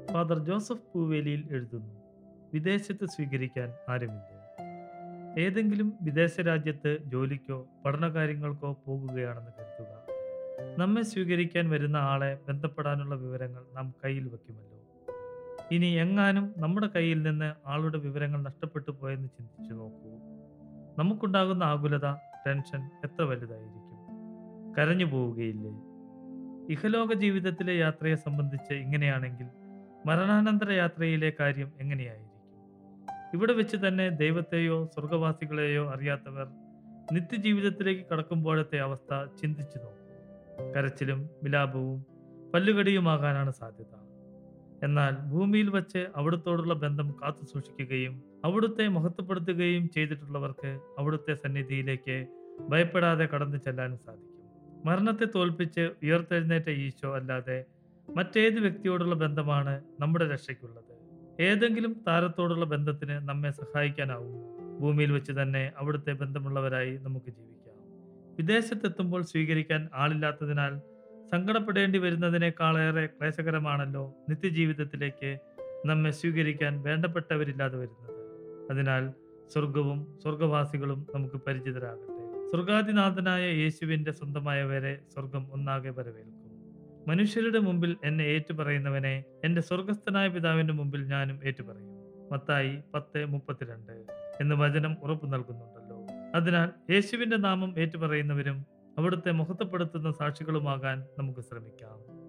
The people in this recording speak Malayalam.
ഫാദർ ജോസഫ് പൂവേലിയിൽ എഴുതുന്നു വിദേശത്ത് സ്വീകരിക്കാൻ ആരുമില്ല ഏതെങ്കിലും വിദേശ രാജ്യത്ത് ജോലിക്കോ പഠനകാര്യങ്ങൾക്കോ പോകുകയാണെന്ന് കരുതുക നമ്മെ സ്വീകരിക്കാൻ വരുന്ന ആളെ ബന്ധപ്പെടാനുള്ള വിവരങ്ങൾ നാം കയ്യിൽ വെക്കുമല്ലോ ഇനി എങ്ങാനും നമ്മുടെ കയ്യിൽ നിന്ന് ആളുടെ വിവരങ്ങൾ നഷ്ടപ്പെട്ടു പോയെന്ന് ചിന്തിച്ചു നോക്കൂ നമുക്കുണ്ടാകുന്ന ആകുലത ടെൻഷൻ എത്ര വലുതായിരിക്കും കരഞ്ഞു പോവുകയില്ലേ ഇഹലോക ജീവിതത്തിലെ യാത്രയെ സംബന്ധിച്ച് ഇങ്ങനെയാണെങ്കിൽ മരണാനന്തര യാത്രയിലെ കാര്യം എങ്ങനെയായിരിക്കും ഇവിടെ വെച്ച് തന്നെ ദൈവത്തെയോ സ്വർഗവാസികളെയോ അറിയാത്തവർ നിത്യജീവിതത്തിലേക്ക് കടക്കുമ്പോഴത്തെ അവസ്ഥ ചിന്തിച്ചു നോക്കൂ കരച്ചിലും വിലാപവും പല്ലുകടിയുമാകാനാണ് സാധ്യത എന്നാൽ ഭൂമിയിൽ വച്ച് അവിടുത്തോടുള്ള ബന്ധം കാത്തു സൂക്ഷിക്കുകയും അവിടുത്തെ മഹത്വപ്പെടുത്തുകയും ചെയ്തിട്ടുള്ളവർക്ക് അവിടുത്തെ സന്നിധിയിലേക്ക് ഭയപ്പെടാതെ കടന്നു ചെല്ലാനും സാധിക്കും മരണത്തെ തോൽപ്പിച്ച് ഉയർത്തെഴുന്നേറ്റ ഈശോ അല്ലാതെ മറ്റേത് വ്യക്തിയോടുള്ള ബന്ധമാണ് നമ്മുടെ രക്ഷയ്ക്കുള്ളത് ഏതെങ്കിലും താരത്തോടുള്ള ബന്ധത്തിന് നമ്മെ സഹായിക്കാനാവുമോ ഭൂമിയിൽ വെച്ച് തന്നെ അവിടുത്തെ ബന്ധമുള്ളവരായി നമുക്ക് ജീവിക്കാം വിദേശത്തെത്തുമ്പോൾ സ്വീകരിക്കാൻ ആളില്ലാത്തതിനാൽ സങ്കടപ്പെടേണ്ടി വരുന്നതിനേക്കാളേറെ ക്ലേശകരമാണല്ലോ നിത്യജീവിതത്തിലേക്ക് നമ്മെ സ്വീകരിക്കാൻ വേണ്ടപ്പെട്ടവരില്ലാതെ വരുന്നത് അതിനാൽ സ്വർഗവും സ്വർഗവാസികളും നമുക്ക് പരിചിതരാകട്ടെ സ്വർഗാദിനാഥനായ യേശുവിന്റെ സ്വന്തമായവരെ സ്വർഗം ഒന്നാകെ വരവേൽക്കും മനുഷ്യരുടെ മുമ്പിൽ എന്നെ ഏറ്റുപറയുന്നവനെ എന്റെ സ്വർഗസ്ഥനായ പിതാവിന്റെ മുമ്പിൽ ഞാനും ഏറ്റുപറയും മത്തായി പത്ത് മുപ്പത്തിരണ്ട് എന്ന് വചനം ഉറപ്പു നൽകുന്നുണ്ടല്ലോ അതിനാൽ യേശുവിന്റെ നാമം ഏറ്റുപറയുന്നവരും അവിടുത്തെ മഹത്വപ്പെടുത്തുന്ന സാക്ഷികളുമാകാൻ നമുക്ക് ശ്രമിക്കാം